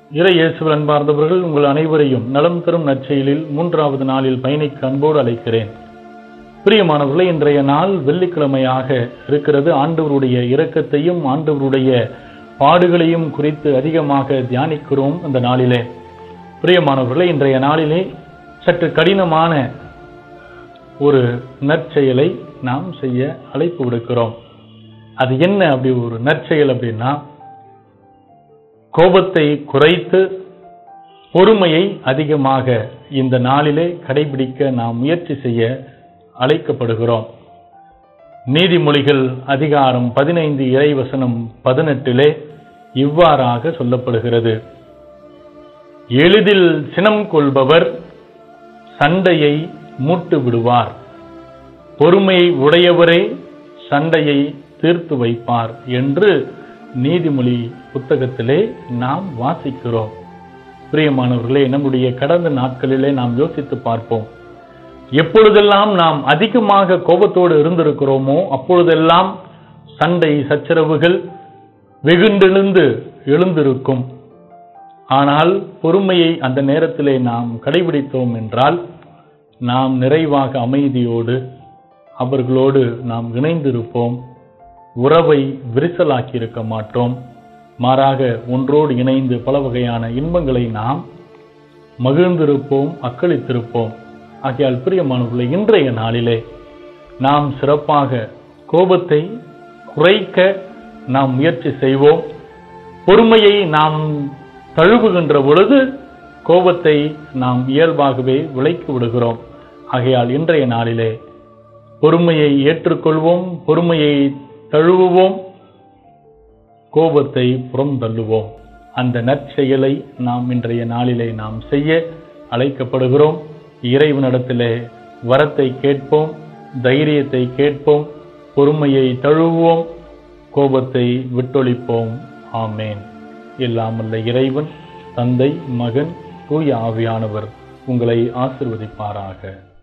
இறை இயேசுவில் அன்பார்ந்தவர்கள் உங்கள் அனைவரையும் நலம் தரும் நற்செயலில் மூன்றாவது நாளில் பயணிக்க அன்போடு அழைக்கிறேன் பிரியமானவர்களே இன்றைய நாள் வெள்ளிக்கிழமையாக இருக்கிறது ஆண்டவருடைய இரக்கத்தையும் ஆண்டவருடைய பாடுகளையும் குறித்து அதிகமாக தியானிக்கிறோம் அந்த நாளிலே பிரியமானவர்களே இன்றைய நாளிலே சற்று கடினமான ஒரு நற்செயலை நாம் செய்ய அழைப்பு விடுக்கிறோம் அது என்ன அப்படி ஒரு நற்செயல் அப்படின்னா கோபத்தை குறைத்து பொறுமையை அதிகமாக இந்த நாளிலே கடைபிடிக்க நாம் முயற்சி செய்ய அழைக்கப்படுகிறோம் நீதிமொழிகள் அதிகாரம் பதினைந்து இறைவசனம் பதினெட்டிலே இவ்வாறாக சொல்லப்படுகிறது எளிதில் சினம் கொள்பவர் சண்டையை மூட்டு விடுவார் பொறுமையை உடையவரே சண்டையை தீர்த்து வைப்பார் என்று நீதிமொழி புத்தகத்திலே நாம் வாசிக்கிறோம் பிரியமானவர்களே நம்முடைய கடந்த நாட்களிலே நாம் யோசித்து பார்ப்போம் எப்பொழுதெல்லாம் நாம் அதிகமாக கோபத்தோடு இருந்திருக்கிறோமோ அப்பொழுதெல்லாம் சண்டை சச்சரவுகள் வெகுண்டெழுந்து எழுந்திருக்கும் ஆனால் பொறுமையை அந்த நேரத்திலே நாம் கடைபிடித்தோம் என்றால் நாம் நிறைவாக அமைதியோடு அவர்களோடு நாம் இணைந்திருப்போம் உறவை விரிசலாக்கி இருக்க மாட்டோம் மாறாக ஒன்றோடு இணைந்து பல வகையான இன்பங்களை நாம் மகிழ்ந்திருப்போம் அக்களித்திருப்போம் ஆகையால் பிரியமானவர்களை இன்றைய நாளிலே நாம் சிறப்பாக கோபத்தை குறைக்க நாம் முயற்சி செய்வோம் பொறுமையை நாம் தழுவுகின்ற பொழுது கோபத்தை நாம் இயல்பாகவே விலைக்கு விடுகிறோம் ஆகையால் இன்றைய நாளிலே பொறுமையை ஏற்றுக்கொள்வோம் பொறுமையை தழுவுவோம் கோபத்தை புறம் தள்ளுவோம் அந்த நற்செயலை நாம் இன்றைய நாளிலே நாம் செய்ய அழைக்கப்படுகிறோம் இறைவனிடத்திலே வரத்தை கேட்போம் தைரியத்தை கேட்போம் பொறுமையை தழுவுவோம் கோபத்தை விட்டொழிப்போம் ஆமேன் எல்லாமல்ல இறைவன் தந்தை மகன் தூய ஆவியானவர் உங்களை ஆசிர்வதிப்பாராக